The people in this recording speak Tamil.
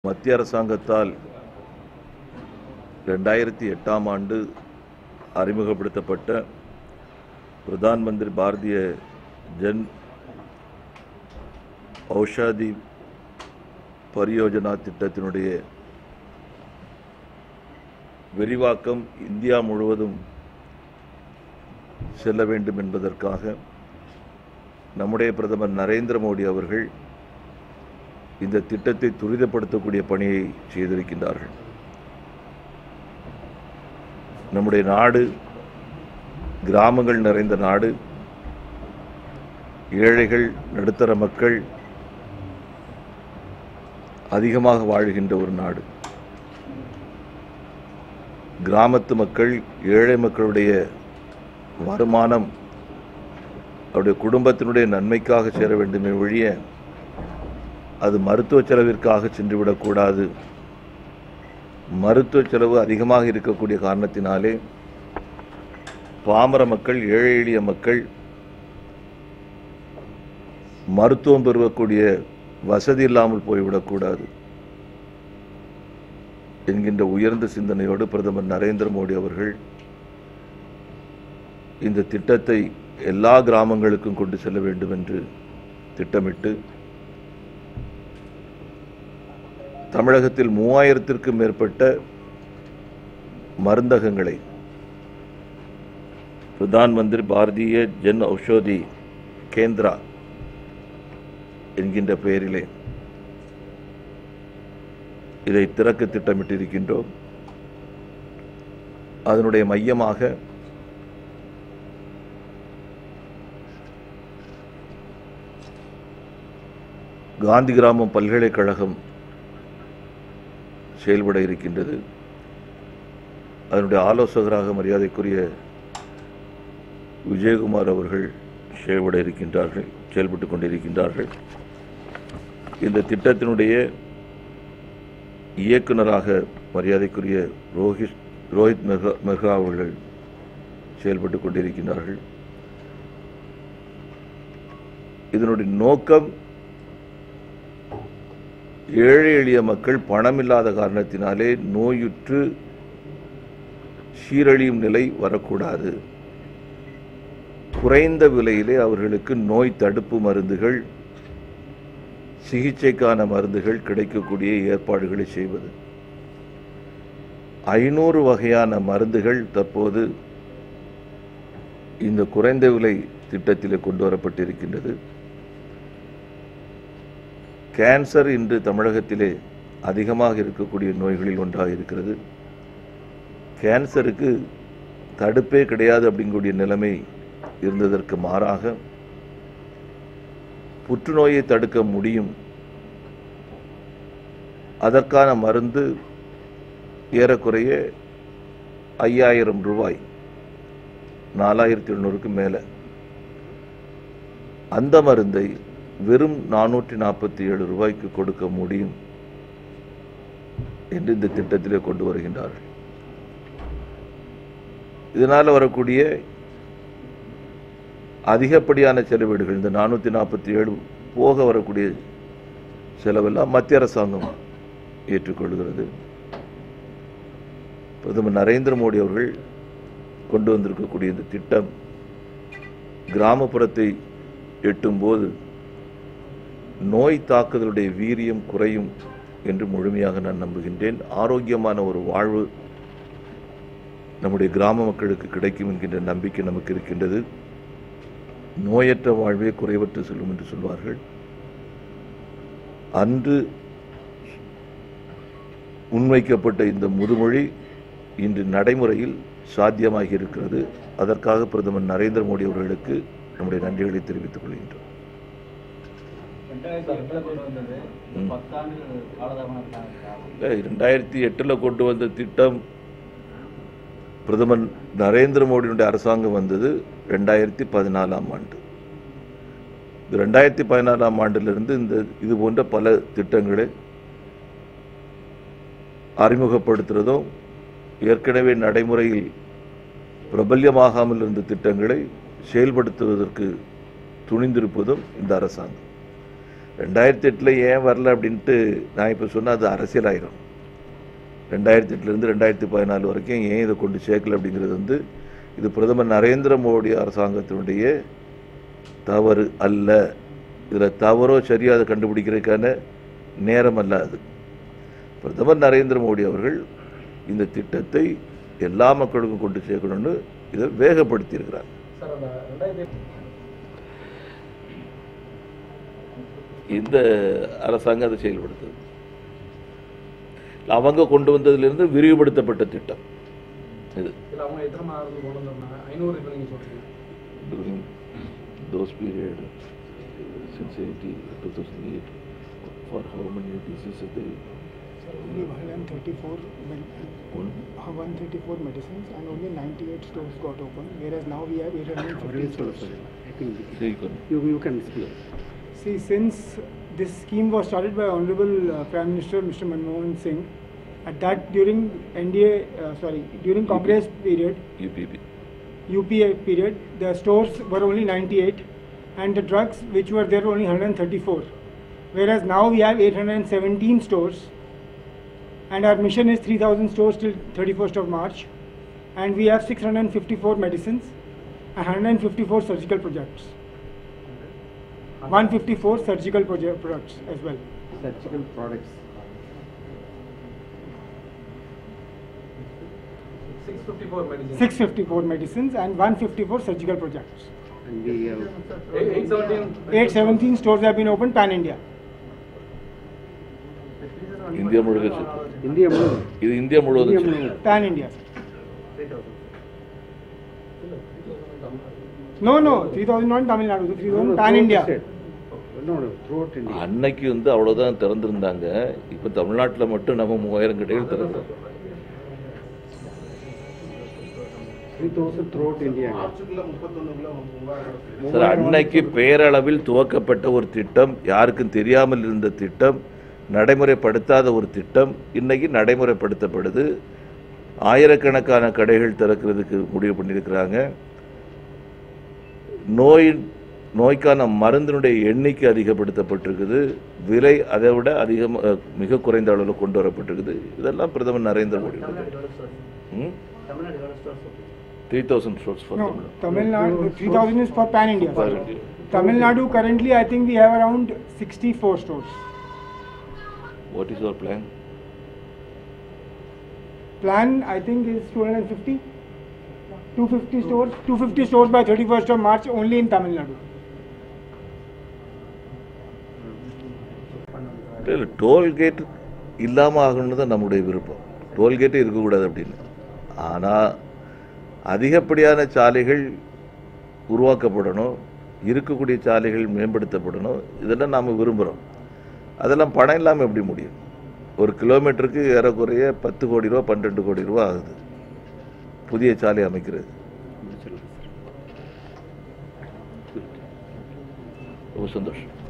மத்திய அரசாங்கத்தால் ரெண்டாயிரத்தி எட்டாம் ஆண்டு அறிமுகப்படுத்தப்பட்ட பிரதான் மந்திரி பாரதிய ஜன் ஔஷாதி பரியோஜனா திட்டத்தினுடைய விரிவாக்கம் இந்தியா முழுவதும் செல்ல வேண்டும் என்பதற்காக நம்முடைய பிரதமர் நரேந்திர மோடி அவர்கள் இந்த திட்டத்தை துரிதப்படுத்தக்கூடிய பணியை செய்திருக்கின்றார்கள் நம்முடைய நாடு கிராமங்கள் நிறைந்த நாடு ஏழைகள் நடுத்தர மக்கள் அதிகமாக வாழ்கின்ற ஒரு நாடு கிராமத்து மக்கள் ஏழை மக்களுடைய வருமானம் அவருடைய குடும்பத்தினுடைய நன்மைக்காக சேர வேண்டுமே ஒழிய அது மருத்துவ செலவிற்காக சென்றுவிடக்கூடாது மருத்துவ செலவு அதிகமாக இருக்கக்கூடிய காரணத்தினாலே பாமர மக்கள் ஏழை எளிய மக்கள் மருத்துவம் பெறுவக்கூடிய வசதி இல்லாமல் போய்விடக்கூடாது என்கின்ற உயர்ந்த சிந்தனையோடு பிரதமர் நரேந்திர மோடி அவர்கள் இந்த திட்டத்தை எல்லா கிராமங்களுக்கும் கொண்டு செல்ல வேண்டும் என்று திட்டமிட்டு தமிழகத்தில் மூவாயிரத்திற்கும் மேற்பட்ட மருந்தகங்களை பிரதான் மந்திரி பாரதிய ஜன் ஔஷதி கேந்திரா என்கின்ற பெயரிலே இதை திறக்க திட்டமிட்டிருக்கின்றோம் அதனுடைய மையமாக காந்தி கிராமம் பல்கலைக்கழகம் செயல்பட இருக்கின்றது அதனுடைய ஆலோசகராக மரியாதைக்குரிய விஜயகுமார் அவர்கள் செயல்பட இருக்கின்றார்கள் செயல்பட்டு கொண்டிருக்கின்றார்கள் இந்த திட்டத்தினுடைய இயக்குனராக மரியாதைக்குரிய ரோஹித் ரோஹித் மெஹ்ரா மெஹ்ரா அவர்கள் செயல்பட்டு கொண்டிருக்கின்றார்கள் இதனுடைய நோக்கம் ஏழை எளிய மக்கள் பணம் இல்லாத காரணத்தினாலே நோயுற்று சீரழியும் நிலை வரக்கூடாது குறைந்த விலையிலே அவர்களுக்கு நோய் தடுப்பு மருந்துகள் சிகிச்சைக்கான மருந்துகள் கிடைக்கக்கூடிய ஏற்பாடுகளை செய்வது ஐநூறு வகையான மருந்துகள் தற்போது இந்த குறைந்த விலை திட்டத்திலே கொண்டு வரப்பட்டிருக்கின்றது கேன்சர் இன்று தமிழகத்திலே அதிகமாக இருக்கக்கூடிய நோய்களில் ஒன்றாக இருக்கிறது கேன்சருக்கு தடுப்பே கிடையாது அப்படிங்கக்கூடிய நிலைமை இருந்ததற்கு மாறாக புற்றுநோயை தடுக்க முடியும் அதற்கான மருந்து ஏறக்குறைய ஐயாயிரம் ரூபாய் நாலாயிரத்தி எழுநூறுக்கு மேலே அந்த மருந்தை வெறும் நானூற்றி நாற்பத்தி ஏழு ரூபாய்க்கு கொடுக்க முடியும் என்று இந்த திட்டத்திலே கொண்டு வருகின்றார்கள் இதனால் வரக்கூடிய அதிகப்படியான செலவீடுகள் இந்த நானூற்றி நாற்பத்தி ஏழு போக வரக்கூடிய செலவெல்லாம் மத்திய அரசாங்கம் ஏற்றுக்கொள்கிறது பிரதமர் நரேந்திர மோடி அவர்கள் கொண்டு வந்திருக்கக்கூடிய இந்த திட்டம் கிராமப்புறத்தை எட்டும்போது நோய் தாக்குதலுடைய வீரியம் குறையும் என்று முழுமையாக நான் நம்புகின்றேன் ஆரோக்கியமான ஒரு வாழ்வு நம்முடைய கிராம மக்களுக்கு கிடைக்கும் என்கின்ற நம்பிக்கை நமக்கு இருக்கின்றது நோயற்ற வாழ்வே குறைவற்று செல்லும் என்று சொல்வார்கள் அன்று முன்வைக்கப்பட்ட இந்த முதுமொழி இன்று நடைமுறையில் சாத்தியமாகி இருக்கிறது அதற்காக பிரதமர் நரேந்திர மோடி அவர்களுக்கு நம்முடைய நன்றிகளை தெரிவித்துக் கொள்கின்றோம் ரெண்டாயிரத்தி எட்டுல கொண்டு வந்தது பத்தாண்டுகள் காலதாமதம் காரணம் இல்லை ரெண்டாயிரத்தி எட்டில் கொண்டு வந்த திட்டம் பிரதமர் நரேந்திர மோடியினுடைய அரசாங்கம் வந்தது ரெண்டாயிரத்தி பதினாலாம் ஆண்டு இந்த ரெண்டாயிரத்தி பதினாலாம் ஆண்டிலிருந்து இந்த இது போன்ற பல திட்டங்களை அறிமுகப்படுத்துறதும் ஏற்கனவே நடைமுறையில் பிரபல்யமாகாமல் இருந்த திட்டங்களை செயல்படுத்துவதற்கு துணிந்திருப்பதும் இந்த அரசாங்கம் ரெண்டாயிரத்தி எட்டில் ஏன் வரல அப்படின்ட்டு நான் இப்போ சொன்னால் அது அரசியலாயிரும் ரெண்டாயிரத்தி எட்டுலேருந்து ரெண்டாயிரத்தி பதினாலு வரைக்கும் ஏன் இதை கொண்டு சேர்க்கல அப்படிங்கிறது வந்து இது பிரதமர் நரேந்திர மோடி அரசாங்கத்தினுடைய தவறு அல்ல இதில் தவறோ சரியா அதை கண்டுபிடிக்கிறதுக்கான நேரம் அல்ல அது பிரதமர் நரேந்திர மோடி அவர்கள் இந்த திட்டத்தை எல்லா மக்களுக்கும் கொண்டு சேர்க்கணும்னு இதை வேகப்படுத்தி இருக்கிறார் சார் அந்த ரெண்டாயிரத்தி இந்த அரசாங்கம் அதை செயல்படுத்துது அவங்க கொண்டு வந்ததிலிருந்து விரிவுபடுத்தப்பட்ட திட்டம் இது இல்லை அவங்க எத்தனை மாதம் கொண்டு வந்தாங்க ஐநூறு இப்போ நீங்கள் சொல்கிறீங்க during those period since 80, 2008 for how many diseases they Sir, only 134, med- One. uh, 134 medicines and only 98 stores got open, whereas now we have 850 stores. they can You, you can speak. See, since this scheme was started by Honorable uh, Prime Minister Mr. Manmohan Singh, at that during NDA, uh, sorry, during Congress period, UPP. UPA period, the stores were only 98 and the drugs which were there were only 134. Whereas now we have 817 stores and our mission is 3000 stores till 31st of March and we have 654 medicines and 154 surgical projects. 154 surgical proje- products as well. Surgical products. Six fifty four medicine 654 medicines and 154 surgical projects. And we have, eight seventeen 817 stores have been opened pan India. India முழுக்க சுற்று. India முழுவதும். இது இந்தியா முழுவதும் India சுற்று. முழுவதும். Pan India. No, no, 3000 not in Tamil Nadu, 3000 No, pan throughout India. the state. No, no, throughout India. அன்னைக்கு வந்து அவ்வளவுதான் திறந்திருந்தாங்க இப்போ தமிழ்நாட்டில் மட்டும் நம்ம மூவாயிரம் கடைகள் திறந்தோம் Three thousand throughout India. Sir அன்னைக்கு பேரளவில் துவக்கப்பட்ட ஒரு திட்டம் யாருக்கும் தெரியாமல் இருந்த திட்டம் நடைமுறைப்படுத்தாத ஒரு திட்டம் இன்னைக்கு நடைமுறைப்படுத்தப்படுது ஆயிரக்கணக்கான கடைகள் திறக்கிறதுக்கு முடிவு பண்ணியிருக்கிறாங்க நோய் நோய்க்கான மருந்தினுடைய எண்ணிக்கை அதிகப்படுத்தப்பட்டிருக்குது விலை அதை விட அதிகம் அஹ், மிக குறைந்த அளவில் கொண்டு வரப்பட்டிருக்குது இதெல்லாம் பிரதமர் Narendra Modi three thousand stores for No, Tamil Nadu, 3000 is for pan India. For sir. India. Tamil Nadu currently I think we have around 64 stores. What is your plan Plan I think is 250. 250 stores, 250 stores by 31st of March only in Tamil Nadu. இல்லை டோல்கேட் இல்லாமல் ஆகணும்னு தான் நம்முடைய விருப்பம் டோல்கேட்டே இருக்கக்கூடாது அப்படின்னு ஆனால் அதிகப்படியான சாலைகள் உருவாக்கப்படணும் இருக்கக்கூடிய சாலைகள் மேம்படுத்தப்படணும் இதெல்லாம் நாம் விரும்புகிறோம் அதெல்லாம் பணம் இல்லாமல் எப்படி முடியும் ஒரு கிலோமீட்டருக்கு ஏறக்குறைய பத்து கோடி ரூபா பன்னெண்டு கோடி ரூபா ஆகுது புதிய சாலை அமைக்கிறது ரொம்ப சந்தோஷம்